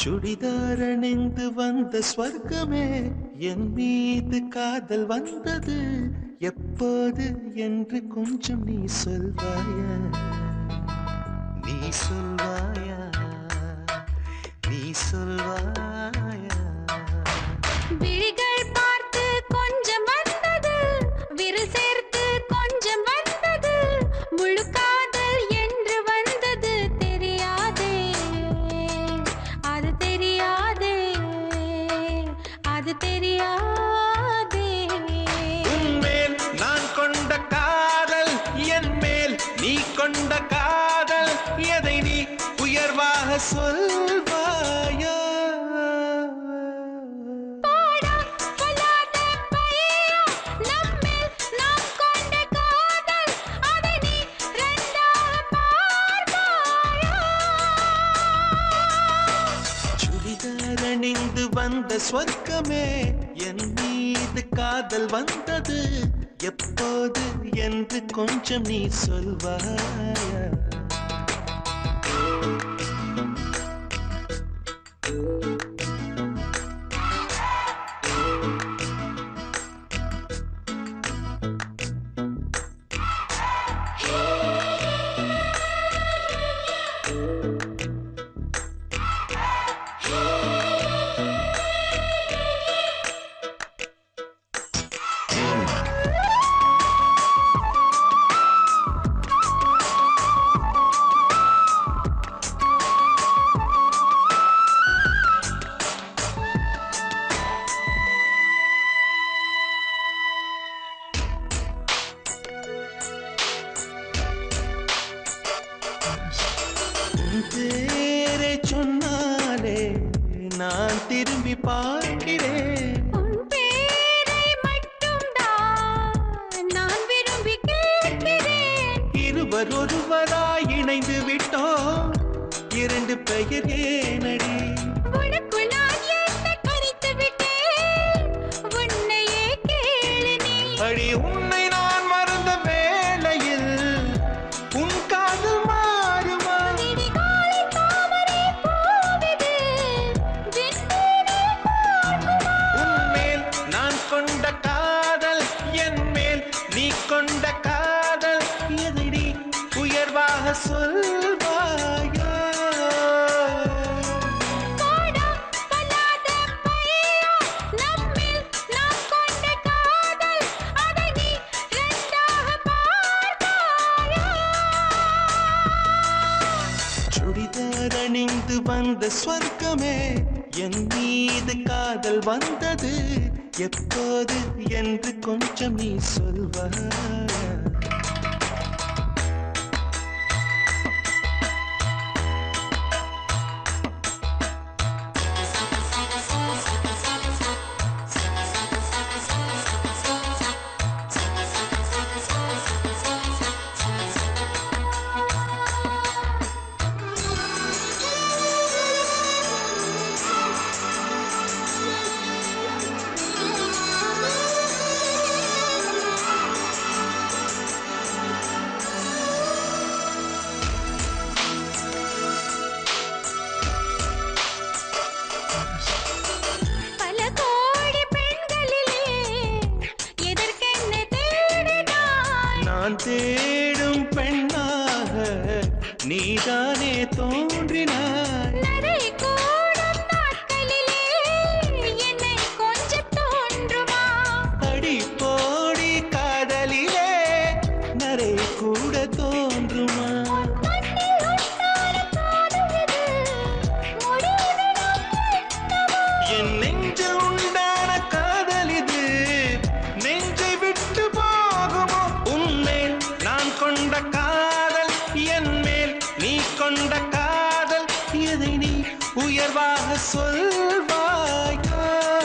சுடிதார் அணிந்து வந்த ஸ்வர்க்கமே என் மீது காதல் வந்தது எப்போது என்று கொஞ்சம் நீ சொல்வாயா நீ சொல்வாயா நீ சொல்வாயா விழிகள் பார்த்து கொஞ்சம் வந்தது விரல் சேர்த்து கொஞ்சம் வந்தது முழு காதல் என்று வந்தது தெரியாதே அது தெரியாதே அது தெரியாதே உன்மேல் நான் கொண்ட காதல் என் மேல் நீ கொண்ட காதல் எதை நீ உயர்வாக சொல்வாயா பாடா பொல்லாத பையா நம்மில் நாம் கொண்ட காதல் அதை நீ ரெண்டாக பார்ப்பாயா சுடிதார் அணிந்து வந்த ஸ்வர்க்கமே என் மீது காதல் வந்தது எப்போது என்று கொஞ்சம் நீ சொல்வாயா உன் பேரை சொன்னாலே நான் திரும்பி பார்க்கிறேன் உன் பேரை மட்டும்தான் நான் விரும்பி கேட்கிறேன் இருவர் ஒருவராய் இணைந்து விட்டோம் இரண்டு பெயர் ஏனடி உனக்குள் நான் என்னை கணித்து விட்டேன் உன்னையே கேளு நீ அடி உன்னை நான் மறந்த வேளையில் உன் காதல் மாறுமா விடிகாலை தாமரை பூவிது விண்மீனை பார்க்குமா உன்மேல் நான் கொண்ட காதல் என் மேல் நீ கொண்ட காதல் எதை நீ உயர்வாக சொல்வாயா பாடா பொல்லாத பையா நம்மில் நாம் கொண்ட காதல் அதை நீ ரெண்டாக பார்ப்பாயா சுடிதார் அணிந்து வந்த ஸ்வர்க்கமே என் மீது காதல் வந்தது எப்போது என்று கொஞ்சம் நீ சொல்வாயா பல கோடி பெண்களிலே எதற்கென்ன தேடினாய் நான் தேடும் பெண்ணாக நீதானே தோன்றினாய் நரை கூடும் நாட்களிலே என்னை கொஞ்சம் தோன்றுமா அடி போடி காதலிலே நரை கூட தோன்றுமா கண்ணில் உண்டான காதல் இது முடிவிடும் என்னவோ என் நெஞ்சில் உண்டான காதல் இது நெஞ்சை விட்டு போகுமோ உன்மேல் நான் கொண்ட காதல் என் மேல் நீ கொண்ட காதல் எதை நீ உயர்வாக சொல்வாயா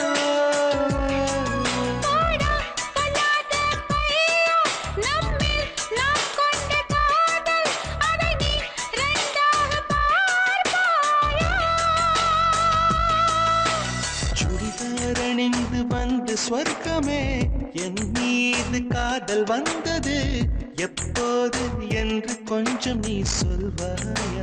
பாடா பொல்லாத பையா நம்மில் நாம் கொண்ட காதல் அதை நீ ரெண்டாக பார்ப்பாயா சுடிதார் அணிந்து வந்த ஸ்வர்க்கமே என் மீது காதல் வந்தது எப்போது என்று கொஞ்சம் நீ சொல்வாயா